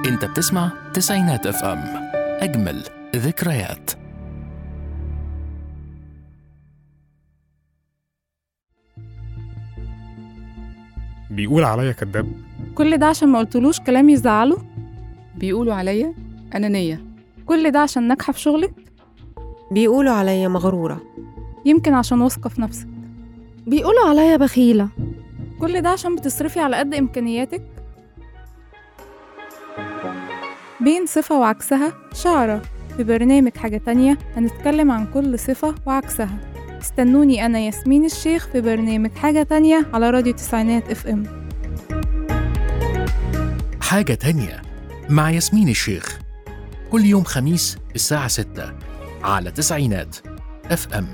انت بتسمع تسعينات اف ام اجمل ذكريات بيقول عليا كداب كل ده عشان ما قلتلوش كلام يزعله بيقولوا عليا أنانية كل ده عشان ناجحة في شغلك بيقولوا عليا مغرورة يمكن عشان واثقة في نفسك بيقولوا عليا بخيلة كل ده عشان بتصرفي على قد إمكانياتك بين صفة وعكسها شعرة في برنامج حاجة تانية هنتكلم عن كل صفة وعكسها استنوني أنا ياسمين الشيخ في برنامج حاجة تانية على راديو تسعينات اف ام حاجة تانية مع ياسمين الشيخ كل يوم خميس الساعة 6 على تسعينات اف ام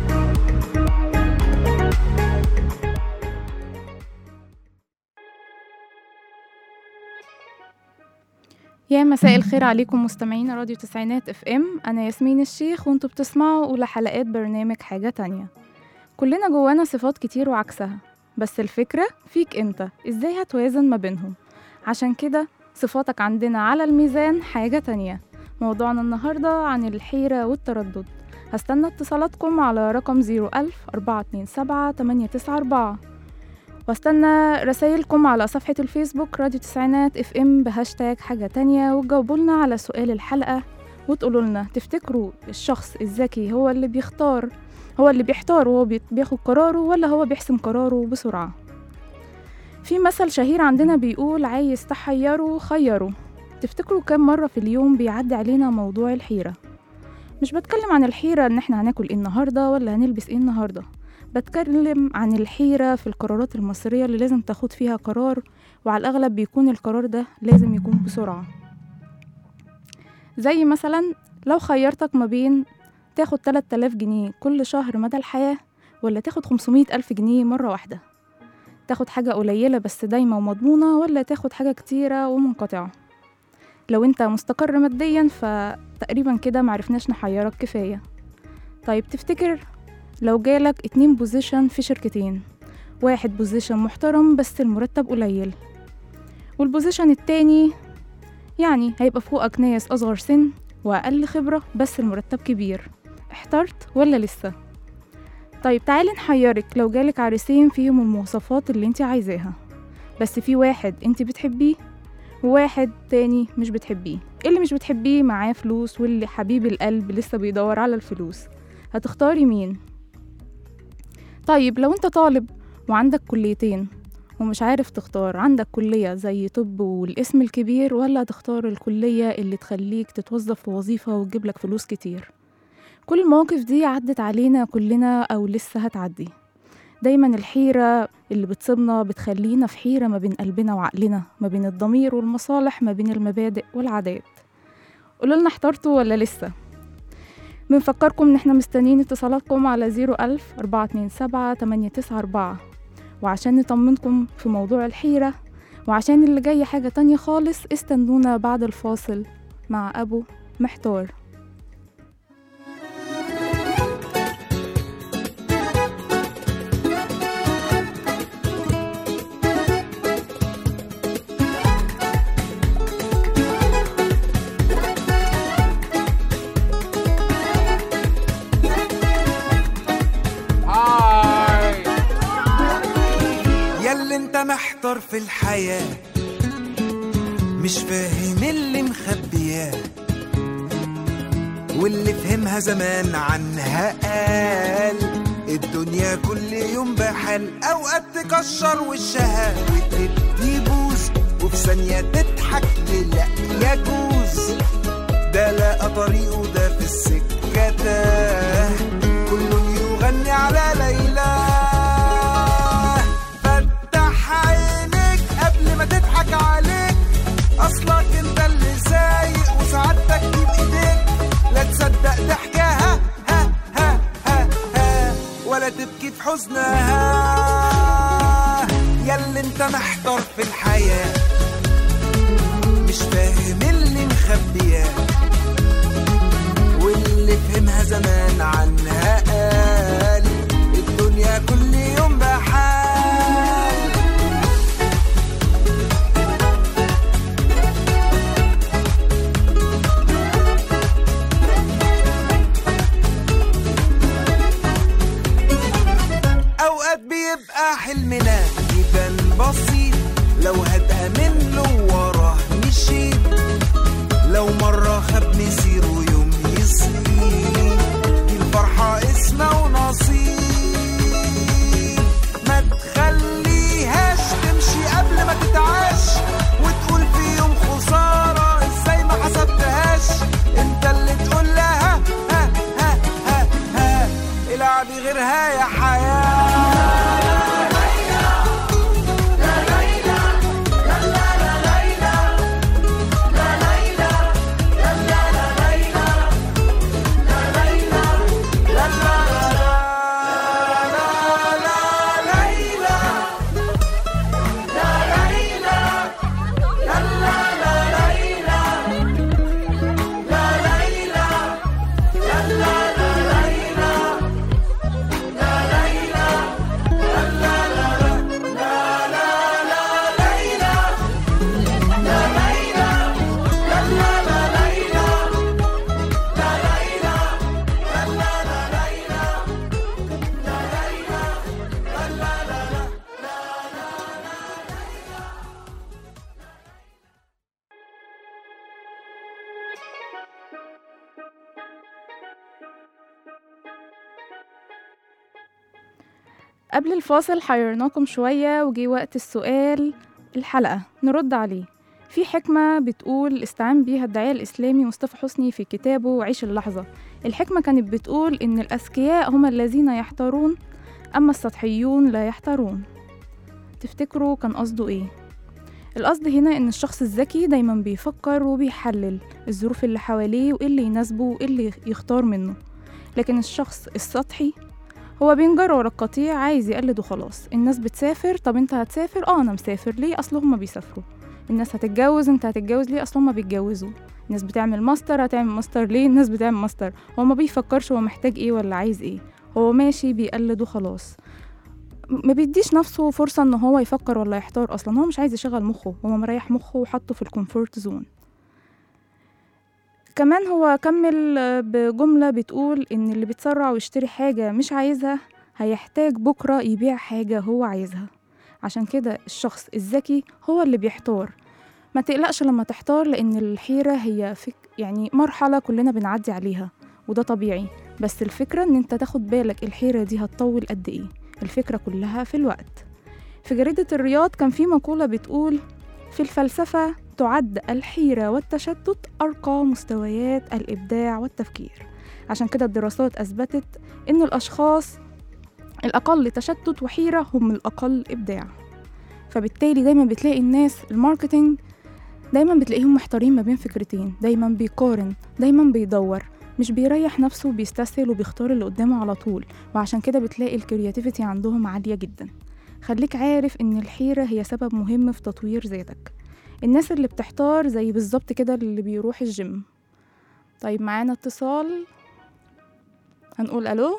يا مساء الخير عليكم مستمعين راديو تسعينات اف ام انا ياسمين الشيخ وانتوا بتسمعوا اولى حلقات برنامج حاجة تانية كلنا جوانا صفات كتير وعكسها بس الفكرة فيك انت ازاي هتوازن ما بينهم عشان كده صفاتك عندنا على الميزان حاجة تانية موضوعنا النهاردة عن الحيرة والتردد هستنى اتصالاتكم على رقم 01000 427 894 واستنى رسايلكم على صفحة الفيسبوك راديو تسعينات اف ام بهاشتاج حاجة تانية وتجاوبوا لنا على سؤال الحلقة وتقولوا لنا تفتكروا الشخص الذكي هو اللي بيختار هو اللي بيحتار وهو بي- بياخد قراره ولا هو بيحسم قراره بسرعة في مثل شهير عندنا بيقول عايز تحيره خيره تفتكروا كم مرة في اليوم بيعدي علينا موضوع الحيرة مش بتكلم عن الحيرة ان احنا هناكل ايه النهاردة ولا هنلبس ايه النهاردة بتكلم عن الحيرة في القرارات المصيرية اللي لازم تاخد فيها قرار وعلى الأغلب بيكون القرار ده لازم يكون بسرعة زي مثلا لو خيرتك ما بين تاخد 3000 جنيه كل شهر مدى الحياة ولا تاخد 500 ألف جنيه مرة واحدة تاخد حاجة قليلة بس دايمة ومضمونة ولا تاخد حاجة كتيرة ومنقطعة لو انت مستقر ماديا فتقريبا كده معرفناش نحيرك كفاية طيب تفتكر لو جالك اتنين بوزيشن في شركتين واحد بوزيشن محترم بس المرتب قليل والبوزيشن التاني يعني هيبقى فوقك ناس أصغر سن وأقل خبرة بس المرتب كبير احترت ولا لسه؟ طيب تعالي نحيرك لو جالك عريسين فيهم المواصفات اللي انت عايزاها بس في واحد انت بتحبيه وواحد تاني مش بتحبيه اللي مش بتحبيه معاه فلوس واللي حبيب القلب لسه بيدور على الفلوس هتختاري مين؟ طيب لو انت طالب وعندك كليتين ومش عارف تختار عندك كلية زي طب والاسم الكبير ولا تختار الكلية اللي تخليك تتوظف في وظيفة وتجيب لك فلوس كتير كل المواقف دي عدت علينا كلنا أو لسه هتعدي دايما الحيرة اللي بتصيبنا بتخلينا في حيرة ما بين قلبنا وعقلنا ما بين الضمير والمصالح ما بين المبادئ والعادات قولولنا احترتوا ولا لسه بنفكركم ان احنا مستنيين اتصالاتكم على 01000 427 894 وعشان نطمنكم في موضوع الحيرة وعشان اللي جاي حاجة تانية خالص استنونا بعد الفاصل مع أبو محتار ياللي انت محتار في الحياة مش فاهم اللي مخبياه واللي فهمها زمان عنها قال الدنيا كل يوم بحال اوقات تكشر وشها وتدي بوز وفي ثانية تضحك لا يجوز ده لقى طريقه ده في السكة تاه كل يغني على ليلى فتح عينيك قبل ما تضحك عليك اصلك انت اللي سايق وسعادتك دي بايديك لا تصدق ضحكها ها ها ها ها ولا تبكي في حزنها ياللي انت محتار في الحياه مش فاهم اللي مخبياه واللي فهمها زمان عنها قال الدنيا كل يوم بحال حلمنا يبان بسيط لو هتأمن له وراه مشيت لو مرة خاب مسيره يوم يصير دي الفرحة اسمه ونصيب ما تخليهاش تمشي قبل ما تتعاش وتقول في يوم خسارة ازاي ما حسبتهاش انت اللي تقول لها ها ها ها ها العبي غيرها يا حياة قبل الفاصل حيرناكم شوية وجي وقت السؤال الحلقة نرد عليه في حكمة بتقول استعان بيها الداعية الإسلامي مصطفى حسني في كتابه عيش اللحظة الحكمة كانت بتقول إن الأذكياء هم الذين يحتارون أما السطحيون لا يحتارون تفتكروا كان قصده إيه؟ القصد هنا إن الشخص الذكي دايما بيفكر وبيحلل الظروف اللي حواليه وإيه اللي يناسبه وإيه اللي يختار منه لكن الشخص السطحي هو بينجر ورا القطيع عايز يقلد وخلاص الناس بتسافر طب انت هتسافر اه انا مسافر ليه اصل هما بيسافروا الناس هتتجوز انت هتتجوز ليه اصل هما بيتجوزوا الناس بتعمل ماستر هتعمل ماستر ليه الناس بتعمل ماستر هو ما بيفكرش هو محتاج ايه ولا عايز ايه هو ماشي بيقلد وخلاص ما بيديش نفسه فرصة ان هو يفكر ولا يحتار اصلا هو مش عايز يشغل مخه هو مريح مخه وحطه في الكومفورت زون كمان هو كمل آه، بجملة بتقول إن اللي بيتسرع ويشتري حاجة مش عايزها هيحتاج بكرة يبيع حاجة هو عايزها عشان كده الشخص الذكي هو اللي بيحتار ما تقلقش لما تحتار لأن الحيرة هي فك يعني مرحلة كلنا بنعدي عليها وده طبيعي بس الفكرة إن أنت تاخد بالك الحيرة دي هتطول قد إيه الفكرة كلها في الوقت في جريدة الرياض كان في مقولة بتقول في الفلسفة تعد الحيرة والتشتت أرقى مستويات الإبداع والتفكير عشان كده الدراسات أثبتت إن الأشخاص الأقل تشتت وحيرة هم الأقل إبداع فبالتالي دايما بتلاقي الناس الماركتينج دايما بتلاقيهم محتارين ما بين فكرتين دايما بيقارن دايما بيدور مش بيريح نفسه وبيستسهل وبيختار اللي قدامه على طول وعشان كده بتلاقي الكرياتيفيتي عندهم عالية جدا خليك عارف إن الحيرة هي سبب مهم في تطوير ذاتك الناس اللي بتحتار زي بالظبط كده اللي بيروح الجيم طيب معانا اتصال هنقول الو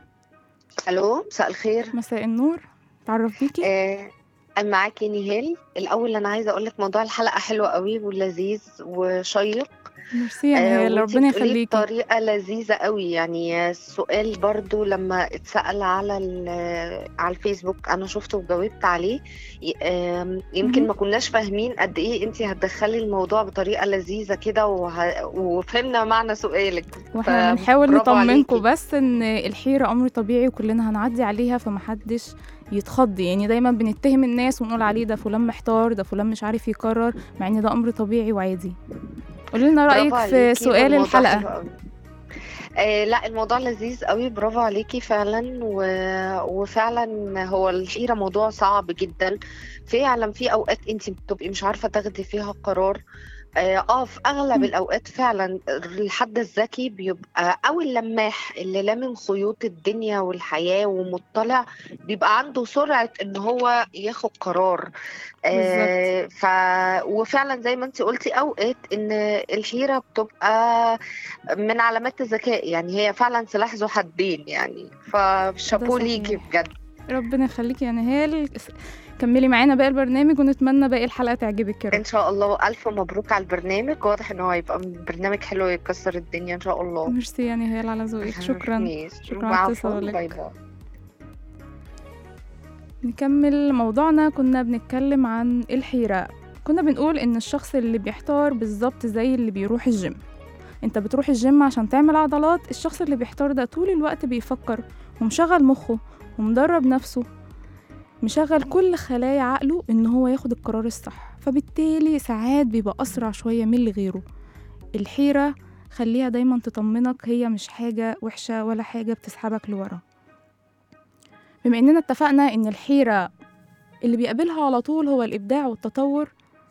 الو مساء الخير مساء النور تعرف بيكي آه انا معاكي نيهال الاول انا عايزه اقول لك موضوع الحلقه حلو قوي ولذيذ وشيق ميرسي يا آه، نهال وانتي ربنا بتقوليه يخليكي بطريقه لذيذه قوي يعني السؤال برضو لما اتسال على ال- على الفيسبوك انا شفته وجاوبت عليه ي- آم، يمكن مهم. ما كناش فاهمين قد ايه انت هتدخلي الموضوع بطريقه لذيذه كده وه... وفهمنا معنى سؤالك واحنا بنحاول برافو نطمنكم عليكي. بس ان الحيرة امر طبيعي وكلنا هنعدي عليها فمحدش يتخض يعني دايما بنتهم الناس ونقول عليه ده فلان محتار ده فلان مش عارف يقرر مع ان ده امر طبيعي وعادي قولي لنا برافو رايك في عليكي، سؤال والموضوع الحلقة حلو قوي. آه لا الموضوع لذيذ قوي برافو عليكي فعلا و... وفعلا هو الحيرة موضوع صعب جدا فعلا في اوقات انت بتبقي مش عارفة تاخدي فيها قرار اه آه، في اغلب مم. الاوقات فعلا الحد الذكي بيبقى او اللماح اللي لامم خيوط الدنيا والحياة ومطلع بيبقى عنده سرعة ان هو ياخد قرار آه ف وفعلا زي ما انت قلتي اوقات ان الحيرة بتبقى من علامات الذكاء يعني هي فعلا سلاح ذو حدين يعني فشابو ده ليكي صحيح. بجد ربنا يخليكي يا نهال كملي معانا باقي البرنامج ونتمنى باقي الحلقة تعجبك يا رب ان شاء الله الف مبروك على البرنامج واضح ان هو هيبقى برنامج حلو يكسر الدنيا ان شاء الله ميرسي يا نهال على ذوقك شكرا ماشي. شكرا على عفواً. اتصالك. باي باي نكمل موضوعنا كنا بنتكلم عن الحيرة كنا بنقول إن الشخص اللي بيحتار بالظبط زي اللي بيروح الجيم انت بتروح الجيم عشان تعمل عضلات الشخص اللي بيحتار ده طول الوقت بيفكر ومشغل مخه ومدرب نفسه مشغل كل خلايا عقله إن هو ياخد القرار الصح فبالتالي ساعات بيبقى أسرع شوية من اللي غيره الحيرة خليها دايما تطمنك هي مش حاجة وحشة ولا حاجة بتسحبك لورا بما إننا اتفقنا إن الحيرة اللي بيقابلها على طول هو الإبداع والتطور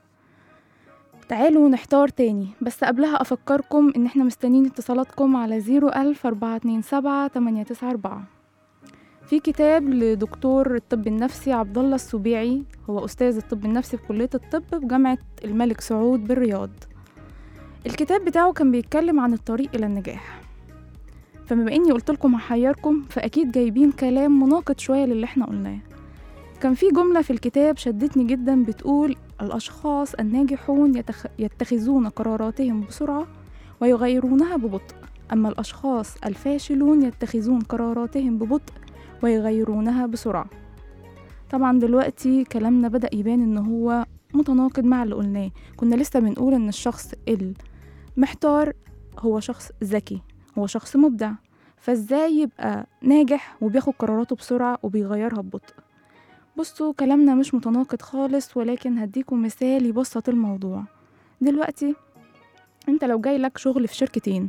تعالوا نحتار تاني بس قبلها أفكركم إن إحنا مستنيين اتصالاتكم على زيرو ألف أربعة اتنين سبعة تمانية تسعة أربعة في كتاب لدكتور الطب النفسي عبد الله السبيعي هو أستاذ الطب النفسي في كلية الطب بجامعة الملك سعود بالرياض الكتاب بتاعه كان بيتكلم عن الطريق إلى النجاح فبما إني قلت لكم هحيركم فأكيد جايبين كلام مناقض شوية للي إحنا قلناه كان في جملة في الكتاب شدتني جدا بتقول الأشخاص الناجحون يتخ... يتخذون قراراتهم بسرعة ويغيرونها ببطء أما الأشخاص الفاشلون يتخذون قراراتهم ببطء ويغيرونها بسرعة طبعا دلوقتي كلامنا بدأ يبان إن هو متناقض مع اللي قلناه كنا لسه بنقول إن الشخص المحتار هو شخص ذكي هو شخص مبدع فازاي يبقى ناجح وبياخد قراراته بسرعة وبيغيرها ببطء بصوا كلامنا مش متناقض خالص ولكن هديكم مثال يبسط الموضوع دلوقتي انت لو جاي لك شغل في شركتين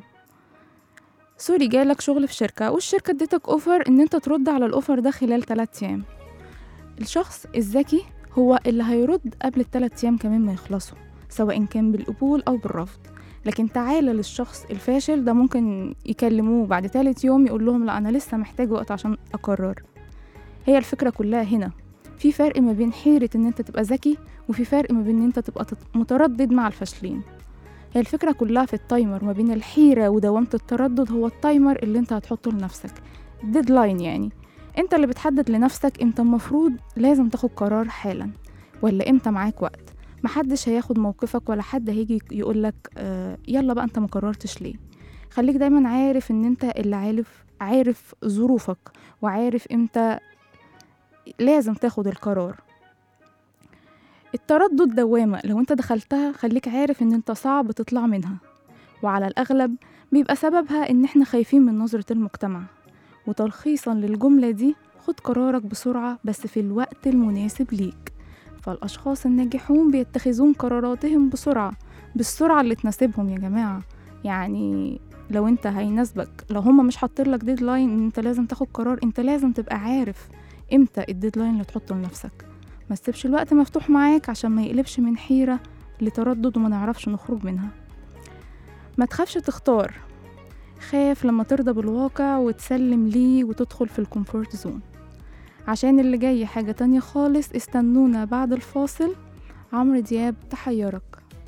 سوري جاي لك شغل في شركة والشركة اديتك اوفر ان انت ترد على الاوفر ده خلال 3 ايام الشخص الذكي هو اللي هيرد قبل الثلاث ايام كمان ما يخلصوا سواء كان بالقبول او بالرفض لكن تعالى للشخص الفاشل ده ممكن يكلموه بعد تالت يوم يقول لهم لا انا لسه محتاج وقت عشان اقرر هي الفكرة كلها هنا في فرق ما بين حيرة ان انت تبقى ذكي وفي فرق ما بين ان انت تبقى تت- متردد مع الفاشلين هي الفكرة كلها في التايمر ما بين الحيرة ودوامة التردد هو التايمر اللي انت هتحطه لنفسك ديدلاين يعني انت اللي بتحدد لنفسك امتى المفروض لازم تاخد قرار حالا ولا امتى معاك وقت محدش هياخد موقفك ولا حد هيجي يقولك آه يلا بقى انت مقررتش ليه خليك دايما عارف ان انت اللي عارف عارف ظروفك وعارف امتى لازم تاخد القرار التردد دوامة لو انت دخلتها خليك عارف ان انت صعب تطلع منها وعلى الأغلب بيبقى سببها ان احنا خايفين من نظرة المجتمع وتلخيصا للجملة دي خد قرارك بسرعة بس في الوقت المناسب ليك فالأشخاص الناجحون بيتخذون قراراتهم بسرعة بالسرعة اللي تناسبهم يا جماعة يعني لو انت هيناسبك لو هما مش حاطين لك ديدلاين ان انت لازم تاخد قرار انت لازم تبقى عارف امتى الديدلاين اللي تحطه لنفسك ما تسيبش الوقت مفتوح معاك عشان ما يقلبش من حيرة لتردد وما نعرفش نخرج منها ما تخافش تختار خاف لما ترضى بالواقع وتسلم ليه وتدخل في الكومفورت زون عشان اللي جاي حاجة تانية خالص استنونا بعد الفاصل عمرو دياب تحيرك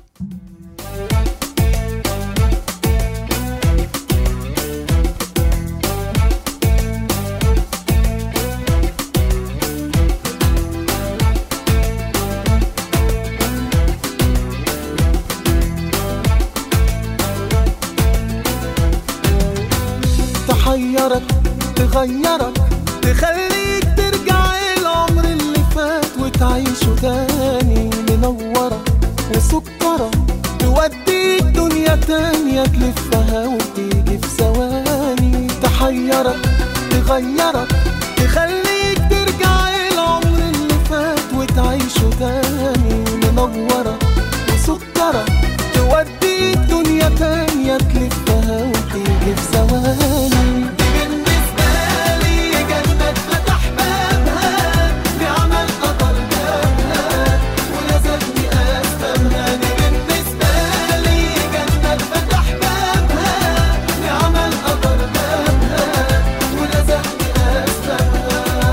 تحيرك تغيرك تخليك ترجع العمر اللي فات وتعيشه تاني منورة وسكرة توديك دنيا تانية تلفها وتيجي في ثواني تحيرك تغيرك تخليك ترجع العمر اللي فات وتعيشه تاني منورة وسكرة توديك دنيا تانية تلفها وتيجي في ثواني دي بالنسبة لي جنة فتح بابها بعمل قطر جابها ولازمني أستنى دي بالنسبة لي جنة فتح بابها بعمل قطر جابها ولازمني أستنى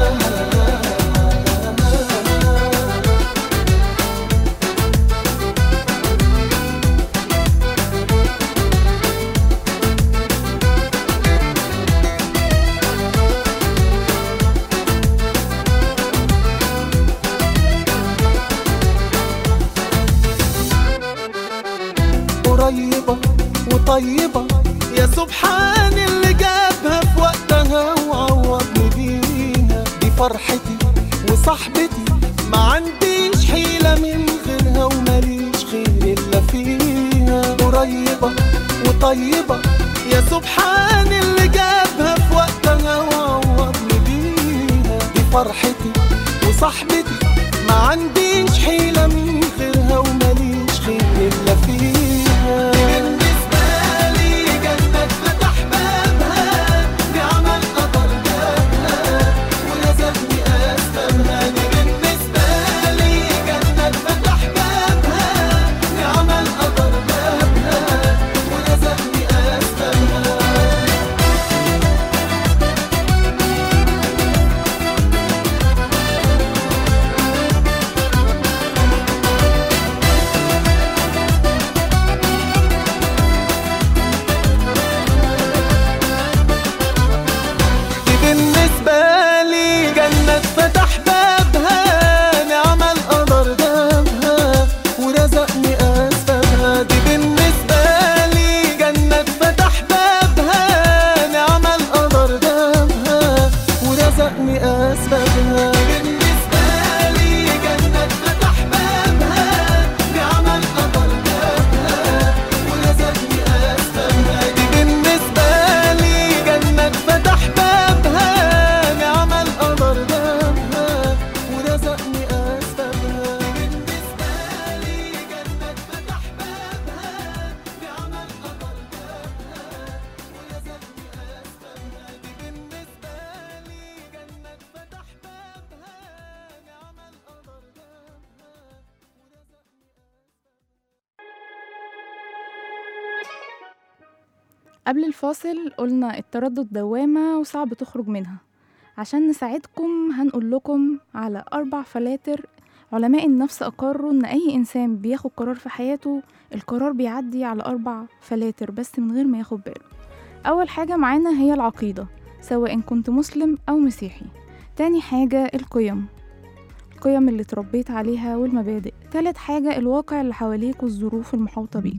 قريبة وطيبة يا سبحان اللي جابها في وقتها وعوضني بيها دي فرحتي وصاحبتي ما عنديش حيلة من غيرها وماليش خير إلا فيها قريبة وطيبة يا سبحان اللي جابها في وقتها وعوضني بيها دي فرحتي وصاحبتي ما عنديش حيلة من غيرها وماليش خير إلا فيها بالنسبة لي جنة فتح بابها بعمل قدر جابها ورزقني أسبابها دي بالنسبة لي جنة فتح بابها بعمل قدر جابها ورزقني أسبابها دي بالنسبة لي جنة فتح بابها نعم القدر جابها ورزقني أسبابها دي بالنسبة لي جنة فتح بابها نعم القدر جابها ورزقني أسبابها بالنسبة لي جنة فتح بابها نعم القدر جابها ورزقني أسبابها دي بالنسبة لي جنة فتح بابها نعم القدر جابها ورزقني أسبابها بالنسبة لي جنة فتح بابها نعم القدر جابها ورزقني أسبابها دي بالنسبة لي جنة فتح بابها نعم القدر جابها قبل الفاصل قلنا التردد دوامة وصعب تخرج منها عشان نساعدكم هنقول لكم على أربع فلاتر علماء النفس أقروا إن أي إنسان بياخد قرار في حياته القرار بيعدي على أربع فلاتر بس من غير ما ياخد باله أول حاجة معانا هي العقيدة سواء كنت مسلم أو مسيحي تاني حاجة القيم القيم اللي اتربيت عليها والمبادئ تالت حاجة الواقع اللي حواليك والظروف المحاوطة بيك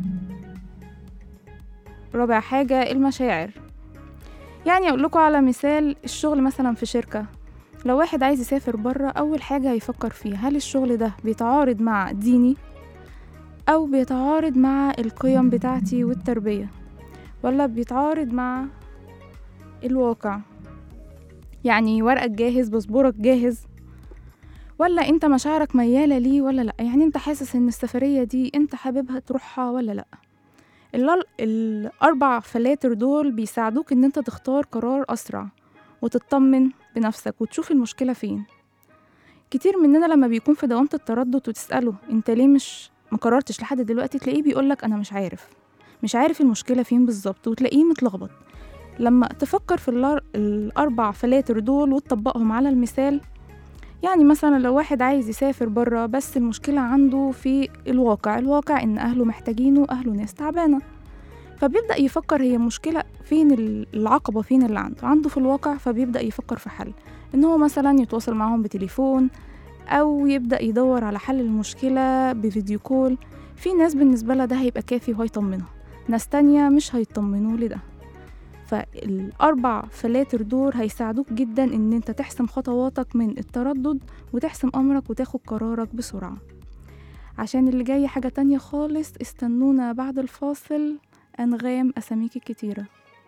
رابع حاجة المشاعر يعني أقول لكم على مثال الشغل مثلا في شركة لو واحد عايز يسافر برا أول حاجة هيفكر فيها هل الشغل ده بيتعارض مع ديني أو بيتعارض مع القيم بتاعتي والتربية ولا بيتعارض مع الواقع يعني ورقك جاهز باسبورك جاهز ولا انت مشاعرك ميالة ليه ولا لأ يعني انت حاسس ان السفرية دي انت حاببها تروحها ولا لأ الل- الأربع فلاتر دول بيساعدوك إن أنت تختار قرار أسرع وتطمن بنفسك وتشوف المشكلة فين كتير مننا لما بيكون في دوامة التردد وتسأله أنت ليه مش مقررتش لحد دلوقتي تلاقيه بيقولك أنا مش عارف مش عارف المشكلة فين بالظبط وتلاقيه متلخبط لما تفكر في الأر- الأربع فلاتر دول وتطبقهم على المثال يعني مثلا لو واحد عايز يسافر برا بس المشكلة عنده في الواقع الواقع إن أهله محتاجينه أهله ناس تعبانة فبيبدأ يفكر هي المشكلة فين ال- العقبة فين اللي عنده عنده في الواقع فبيبدأ يفكر في حل إن هو مثلا يتواصل معاهم بتليفون أو يبدأ يدور على حل المشكلة بفيديو كول في ناس بالنسبة لها ده هيبقى كافي وهيطمنها ناس تانية مش هيطمنوا لده فالأربع فلاتر دول هيساعدوك جدا إن أنت تحسم خطواتك من التردد وتحسم أمرك وتاخد قرارك بسرعة عشان اللي جاي حاجة تانية خالص استنونا بعد الفاصل أنغام أساميك الكتيرة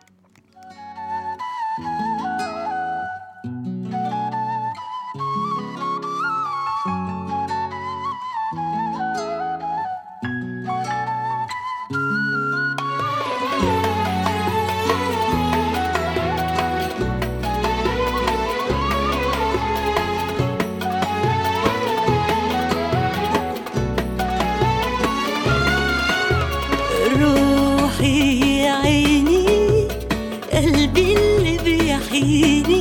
روحي يا عيني قلبي اللي بيحييني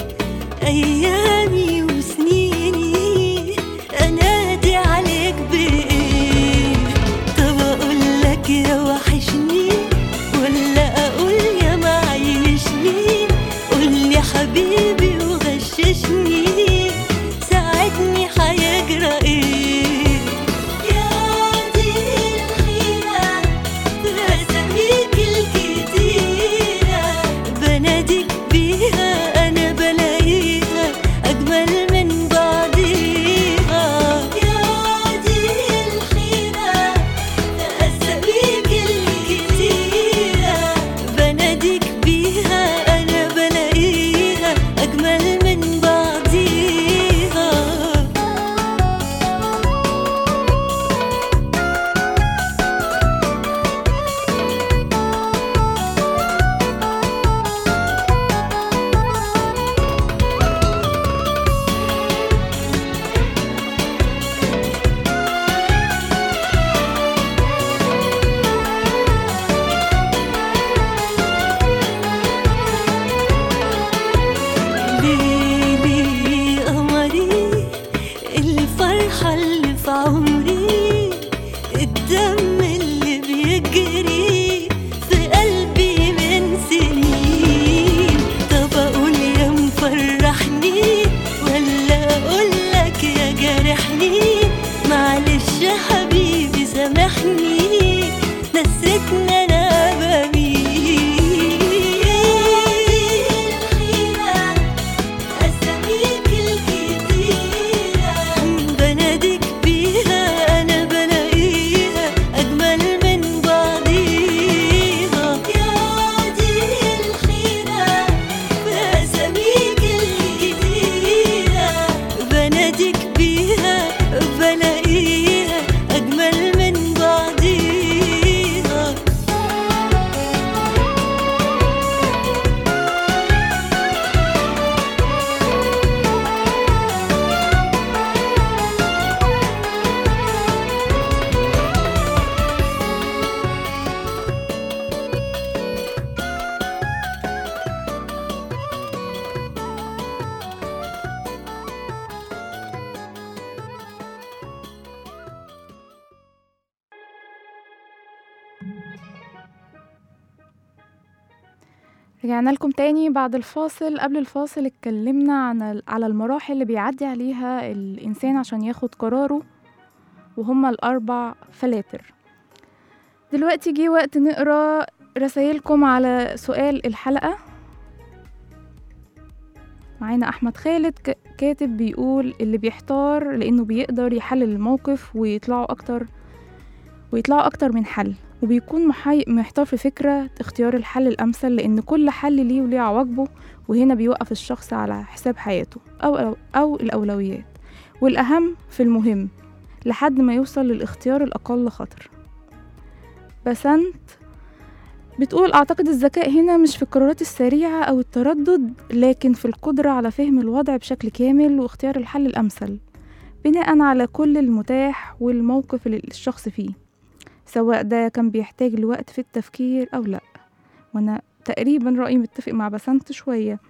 أيامي وسنيني أنادي عليك بإيه طب أقول لك يا وحشني ولا أقول يا معيشني قول لي حبيبي وغششني ساعدني هيجرى إيه يا دي الحيرة بأساميك الكتيرة بناديك بيها أنا بلاقيها الحل في عمري الدم اللي بيجري في قلبي من سنين طب اقول يا مفرحني ولا اقول لك يا جارحني معلش يا حبيبي سامحني نسيتني انا بمين أساميك الكتيرة بناديك بيها أنا بلاقيها أجمل من بعضيها يا دي الحيرة بأساميك الكتيرة بناديك بيها بلاقيها أجمل من بعضيها رجعنا لكم تاني بعد الفاصل قبل الفاصل اتكلمنا عن ال- على المراحل اللي بيعدي عليها الإنسان عشان ياخد قراره وهما الأربع فلاتر دلوقتي جه وقت نقرا رسايلكم على سؤال الحلقة معانا أحمد خالد ك- كاتب بيقول اللي بيحتار لأنه بيقدر يحلل الموقف ويطلعوا أكتر ويطلعوا أكتر من حل وبيكون محي... محتار في فكرة اختيار الحل الأمثل لأن كل حل ليه وليه عواقبه وهنا بيوقف الشخص على حساب حياته أو, أو, أو الأولويات والأهم في المهم لحد ما يوصل للاختيار الأقل خطر بسنت بتقول أعتقد الذكاء هنا مش في القرارات السريعة أو التردد لكن في القدرة على فهم الوضع بشكل كامل واختيار الحل الأمثل بناء على كل المتاح والموقف اللي الشخص فيه سواء ده كان بيحتاج لوقت في التفكير أو لأ وأنا تقريبا رأيي متفق مع بسنت شوية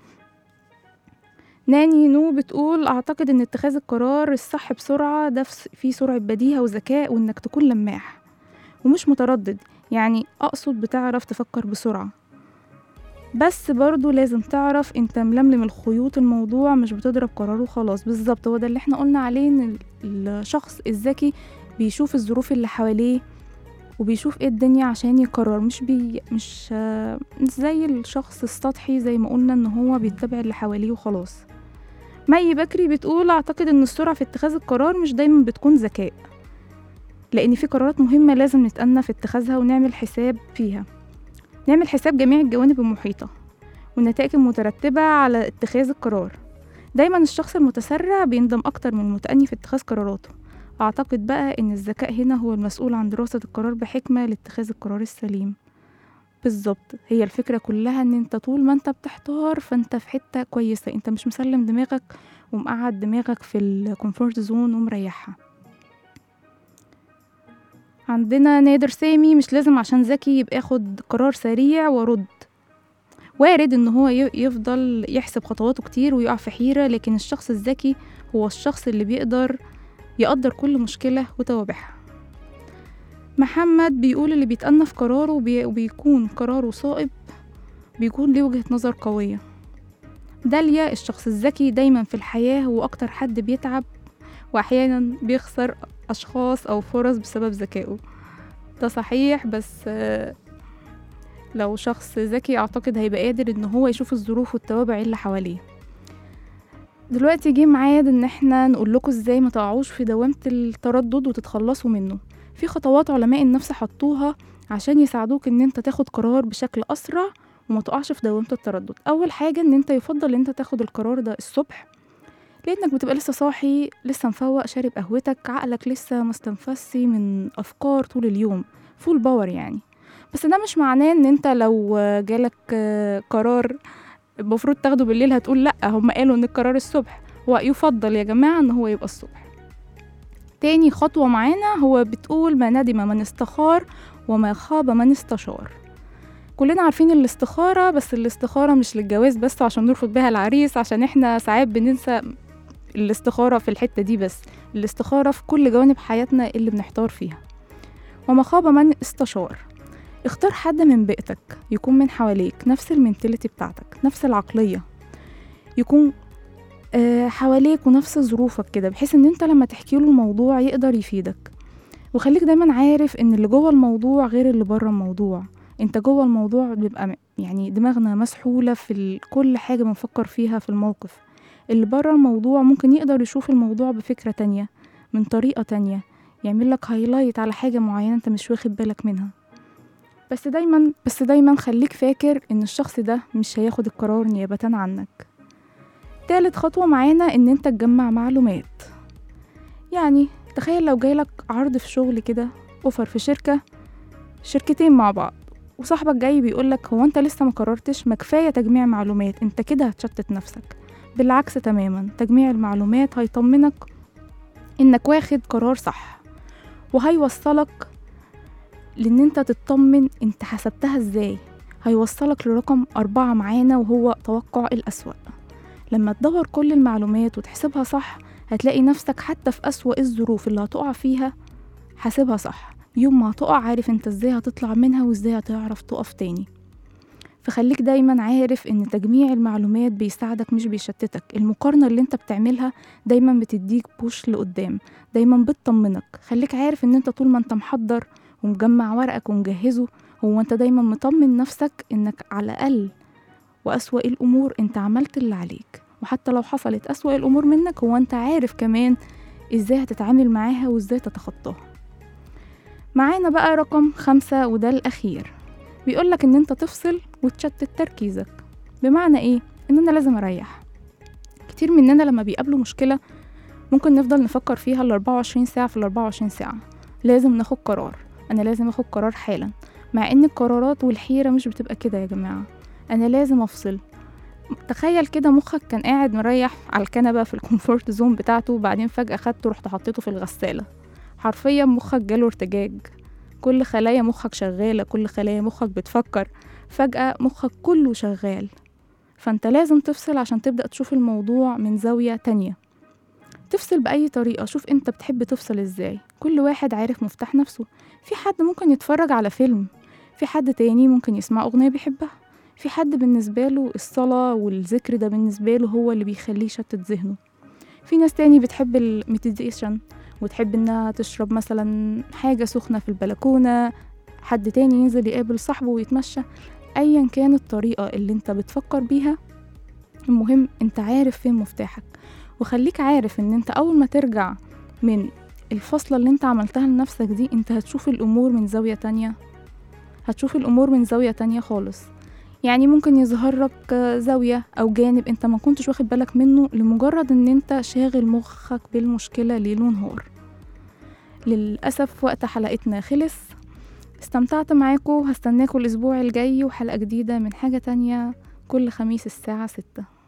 ناني نو بتقول أعتقد إن اتخاذ القرار الصح بسرعة ده في- فيه سرعة بديهة وذكاء وإنك تكون لماح ومش متردد يعني أقصد بتعرف تفكر بسرعة بس برضو لازم تعرف انت ململم الخيوط الموضوع مش بتضرب قرار وخلاص بالظبط هو ده اللي احنا قلنا عليه ان ال- الشخص الذكي بيشوف الظروف اللي حواليه وبيشوف ايه الدنيا عشان يقرر مش بي مش آه، مش زي الشخص السطحي زي ما قلنا ان هو بيتبع اللي حواليه وخلاص مي بكري بتقول اعتقد ان السرعة في اتخاذ القرار مش دايما بتكون ذكاء لان في قرارات مهمة لازم نتأنى في اتخاذها ونعمل حساب فيها نعمل حساب جميع الجوانب المحيطة والنتائج المترتبة على اتخاذ القرار دايما الشخص المتسرع بيندم أكتر من المتأني في اتخاذ قراراته أعتقد بقى إن الذكاء هنا هو المسؤول عن دراسة القرار بحكمة لاتخاذ القرار السليم بالظبط هي الفكرة كلها إن أنت طول ما أنت بتحتار فأنت في حتة كويسة أنت مش مسلم دماغك ومقعد دماغك في الكومفورت زون ومريحها عندنا نادر سامي مش لازم عشان ذكي يبقى ياخد قرار سريع ورد وارد ان هو ي- يفضل يحسب خطواته كتير ويقع في حيرة لكن الشخص الذكي هو الشخص اللي بيقدر يقدر كل مشكلة وتوابعها محمد بيقول اللي بيتأنى في قراره وبي- وبيكون قراره صائب بيكون ليه وجهة نظر قوية داليا الشخص الذكي دايما في الحياة هو أكتر حد بيتعب وأحيانا بيخسر أشخاص أو فرص بسبب ذكائه ده صحيح بس آه، لو شخص ذكي أعتقد هيبقى قادر إن هو يشوف الظروف والتوابع اللي حواليه دلوقتي جه ميعاد إن احنا نقول لكم ازاي ما تقعوش في دوامة التردد وتتخلصوا منه في خطوات علماء النفس حطوها عشان يساعدوك إن انت تاخد قرار بشكل أسرع وما تقعش في دوامة التردد أول حاجة إن انت يفضل إن انت تاخد القرار ده الصبح لانك بتبقى لسه صاحي لسه مفوق شارب قهوتك عقلك لسه مستنفسي من افكار طول اليوم فول باور يعني بس ده مش معناه ان انت لو جالك آه، قرار المفروض تاخده بالليل هتقول لا هم قالوا ان القرار الصبح هو يفضل يا جماعة ان هو يبقى الصبح تاني خطوة معانا هو بتقول ما ندم من استخار وما خاب من استشار كلنا عارفين الاستخارة بس الاستخارة مش للجواز بس عشان نرفض بيها العريس عشان احنا ساعات بننسى الاستخارة في الحتة دي بس الاستخارة في كل جوانب حياتنا اللي بنحتار فيها وما خاب من استشار اختار حد من بيئتك يكون من حواليك نفس المنتاليتي بتاعتك نفس العقلية يكون آه، حواليك ونفس ظروفك كده بحيث ان انت لما تحكي له الموضوع يقدر يفيدك وخليك دايما عارف ان اللي جوه الموضوع غير اللي بره الموضوع انت جوه الموضوع بيبقى م- يعني دماغنا مسحولة في ال- كل حاجة بنفكر فيها في الموقف اللي بره الموضوع ممكن يقدر يشوف الموضوع بفكرة تانية من طريقة تانية يعمل لك هايلايت على حاجة معينة انت مش واخد بالك منها بس دايما بس دايما خليك فاكر ان الشخص ده مش هياخد القرار نيابة عنك تالت خطوة معانا ان انت تجمع معلومات يعني تخيل لو جايلك عرض في شغل كده اوفر في شركة شركتين مع بعض وصاحبك جاي بيقولك هو انت لسه ما قررتش ما كفاية تجميع معلومات انت كده هتشتت نفسك بالعكس تماما تجميع المعلومات هيطمنك انك واخد قرار صح وهيوصلك لان انت تطمن انت حسبتها ازاي هيوصلك لرقم أربعة معانا وهو توقع الأسوأ لما تدور كل المعلومات وتحسبها صح هتلاقي نفسك حتى في أسوأ الظروف اللي هتقع فيها حاسبها صح يوم ما هتقع عارف انت ازاي هتطلع منها وازاي هتعرف تقف تاني فخليك دايما عارف ان تجميع المعلومات بيساعدك مش بيشتتك المقارنة اللي انت بتعملها دايما بتديك بوش لقدام دايما بتطمنك خليك عارف ان انت طول ما انت محضر ومجمع ورقك ومجهزه هو انت دايما مطمن نفسك انك على الاقل واسوأ الامور انت عملت اللي عليك وحتى لو حصلت اسوأ الامور منك هو انت عارف كمان ازاي هتتعامل معاها وازاي تتخطاها معانا بقى رقم خمسة وده الأخير بيقولك إن أنت تفصل وتشتت تركيزك بمعنى إيه؟ إن أنا لازم أريح كتير مننا لما بيقابلوا مشكلة ممكن نفضل نفكر فيها ال 24 ساعة في ال 24 ساعة لازم ناخد قرار أنا لازم أخد قرار حالا مع إن القرارات والحيرة مش بتبقى كده يا جماعة أنا لازم أفصل تخيل كده مخك كان قاعد مريح على الكنبة في الكومفورت زون بتاعته وبعدين فجأة خدته رحت حطيته في الغسالة حرفيا مخك جاله ارتجاج كل خلايا مخك شغالة كل خلايا مخك بتفكر فجأة مخك كله شغال فانت لازم تفصل عشان تبدأ تشوف الموضوع من زاوية تانية تفصل بأي طريقة شوف انت بتحب تفصل ازاي كل واحد عارف مفتاح نفسه في حد ممكن يتفرج على فيلم في حد تاني ممكن يسمع أغنية بيحبها في حد بالنسبة له الصلاة والذكر ده بالنسبة له هو اللي بيخليه يشتت ذهنه في ناس تاني بتحب المديتيشن وتحب انها تشرب مثلا حاجة سخنة في البلكونة حد تاني ينزل يقابل صاحبه ويتمشى ايا كان الطريقة اللي انت بتفكر بيها المهم انت عارف فين مفتاحك وخليك عارف ان انت اول ما ترجع من الفصلة اللي انت عملتها لنفسك دي انت هتشوف الامور من زاوية تانية هتشوف الامور من زاوية تانية خالص يعني ممكن يظهر لك زاوية أو جانب أنت ما كنتش واخد بالك منه لمجرد أن أنت شاغل مخك بالمشكلة ليل ونهار للأسف وقت حلقتنا خلص استمتعت معاكم هستناكم الأسبوع الجاي وحلقة جديدة من حاجة تانية كل خميس الساعة ستة